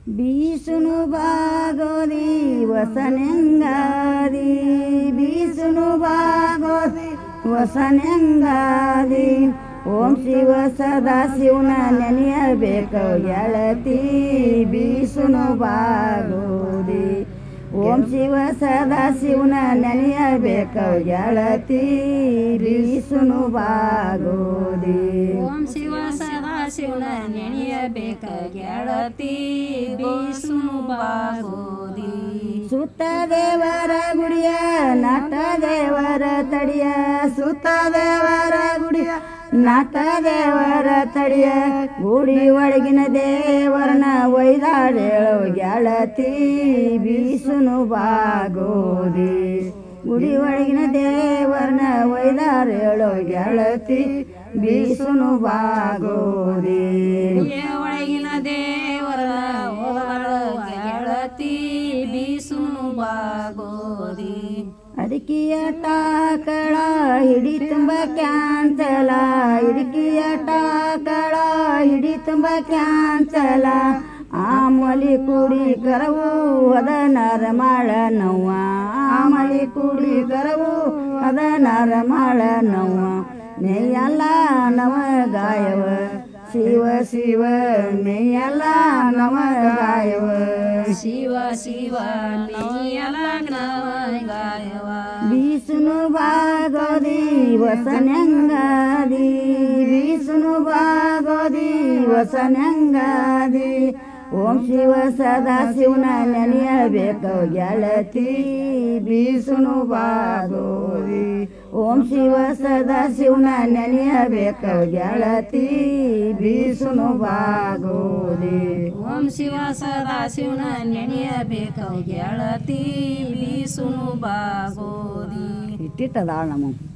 ಬೀಸುನು ಬಾಗೋದಿ ವಸನೆಂಗಾದಿ ಬೀಸುನು ಬಾಗೋದಿ ವಸನೆಂಗಾದಿ ಓಂ ಶಿವ ಸದಾ ಶಿವನ ನೆನೆಯಬೇಕು ಗೆಳತಿ ಬೀಸುನು ಬಾಗೋದಿ ಓಂ ಶಿವ ಸದಾ ಶಿವನ ನೆನೆಯಬೇಕು ಗೆಳತಿ ಬೀಸುನು ಬಾಗೋದಿ ಓಂ ಶಿವ ಸದಾ ಶಿವನ ನೆನೆಯಬೇಕ ಗೆಳತಿ ಬೀಸುನು ಬಾಗೋದಿ ಸುತ್ತ ದೇವರ ಗುಡಿಯ ನಟ ದೇವರ ತಡಿಯ ಸುತ್ತ ದೇವರ ಗುಡಿಯ ನಟ ದೇವರ ತಡಿಯ ಗುಡಿ ಒಳಗಿನ ದೇವರನ ಒಯ್ದಾಡೇಳೋ ಗೆಳತಿ ಬೀಸುನು ಬಾಗೋದಿ ಗುಡಿ ಒಳಗಿನ ದೇವರನ ಒಯ್ದಾಡೇಳೋ ಗೆಳತಿ ಬೀಸುನು ಬಾಗೋದಿ ಗುಡಿಯ ಒಳಗಿನ ದೇವರ ಓದಾಳ ಗೆಳತಿ ಬೀಸುನು ಬಾಗೋದಿ ಅಡಿಕೆಯ ಟಾಕಳ ಹಿಡಿ ತುಂಬ ಕ್ಯಾನ್ಸಲ ಇಡಿಕೆಯ ಟಾಕಳ ಹಿಡಿ ತುಂಬ ಕ್ಯಾನ್ಸಲ ಆಮಲಿ ಕುಡಿ ಕರವು ಅದ ನರ ಮಾಳ ನವ್ವ ಆಮಲಿ ಕುಡಿ ಕರವು ಅದ ನರ ಮಾಳ ನವ್ವ ನೆಯ್ಯಲ್ಲ ನವ ಗಾಯವ ಶಿವ ಶಿವ ನೆಯ್ಯಲ್ಲ ನವ ಗಾಯವ ಶಿವ ಶಿವ ನೀಯಲ ಗಾಯವ ಬೀಸುನು ಬಾಗೋದಿ ವಸನಂಗಾದಿ ಬೀಸುನು ಬಾಗೋದಿ ವಸನಂಗಾದಿ ಓಂ ಶಿವ ಸದಾ ಶಿವನ ನೆನೆಯಬೇಕು ಗೆಳತಿ ಬೀಸುನು ಬಾಗೋದಿ ಓಂ ಶಿವ ಸದಾ ಶಿವನ ನೆನೆಯಬೇಕು ಗೆಳತಿ ಬೀಸುನು ಬಾಗೋದಿ ಓಂ ಶಿವ ಸದಾ ಶಿವನ ನೆನೆಯಬೇಕ ಗೆಳತಿ ಬೀಸುನು ಬಾಗೋದಿ ಇಟ್ಟಿಟ್ಟದಾಳ ನಮ್ಮ